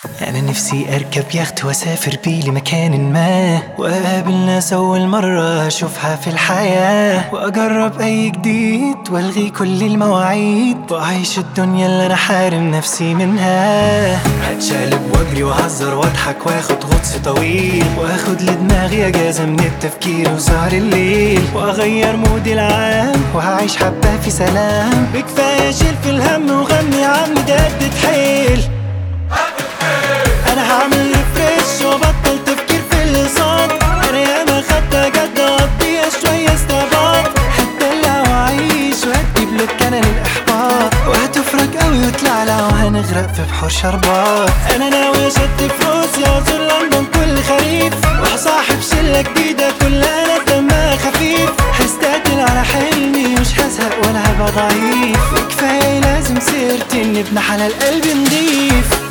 أنا نفسي أركب يخت وأسافر بيه لمكان ما وأقابل ناس أول مرة أشوفها في الحياة وأجرب أي جديد وألغي كل المواعيد وأعيش الدنيا اللي أنا حارم نفسي منها هتشقلب وأجري وأهزر وأضحك وآخد غطس طويل وآخد لدماغي أجازة من التفكير وسهر الليل وأغير مودي العام وهعيش حبة في سلام بكفاية أشيل في الهم وغني يا عم ده قد حيل انا هعمل ريفريش وابطل تفكير في اللي صار انا ياما خدت جد اقضيها شويه استعباط هتدلع واعيش وادي بلوك انا للاحباط وهتفرج قوي وتلعلع وهنغرق في بحور شربات انا ناوي اشد فلوسي وازور لندن كل خريف وهصاحب شله جديده كلها ناس دمها خفيف هستقتل على حلمي مش هزهق ولا هبقى ضعيف وكفايه لازم سيرتي ان ابن حلال قلبي نضيف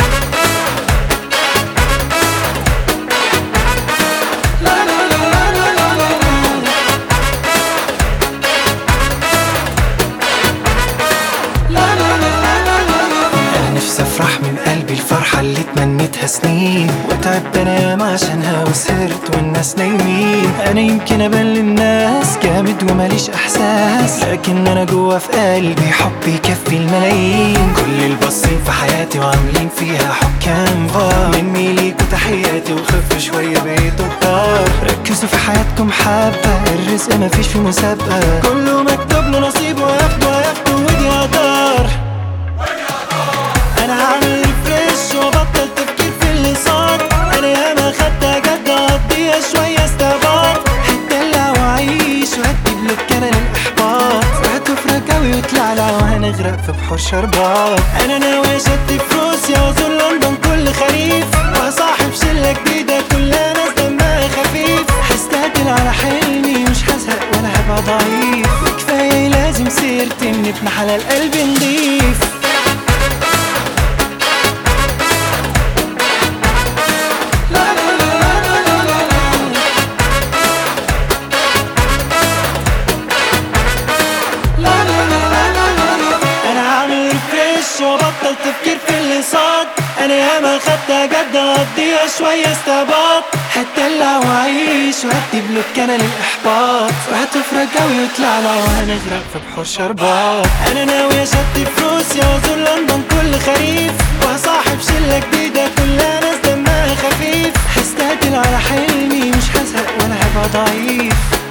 انا نفسي افرح من قلبي الفرحة اللي تمنيتها سنين وتعبت انام عشانها وسهرت والناس نايمين انا يمكن ابان للناس جامد وماليش احساس لكن انا جوا في قلبي حبي يكفي الملايين كل الباصين في حياتي وعاملين فيها حكام فار مني ليكوا تحياتي وخف شوية بقيتوا كتار ركزوا في حياتكم حبة الرزق مفيش في مسابقة كله مكتوب له نصيبه وياخده وياخده ودي قدر انا هعمل ريفريش وابطل تفكير في اللي صار انا ياما خدت جد اقضيها شويه استعباط هتدلع واعيش وادي بلوك انا للاحباط وهتفرج قوي وتلعلع وهنغرق في بحور شربات انا ناوي اشد فلوسي وازور لندن كل خريف وهصاحب شله جديده كلها ناس دمها خفيف هستقتل على حلمي مش هزهق ولا هبقى ضعيف وكفايه لازم سيرتي ان ابن حلال قلبي نضيف انا هعمل ريفريش وابطل تفكير في اللي صار انا ياما خدت جد اقضيها شويه استعباط هتدلع واعيش وهدي بلوك انا للاحباط وهتفرج قوي وتلعلع وهنغرق في بحور شربات انا ناوي اشد فلوسي وازور لندن كل خريف وهصاحب شله جديده كلها ناس دمها خفيف هستقتل على حلمي مش هزهق ولا هبقى ضعيف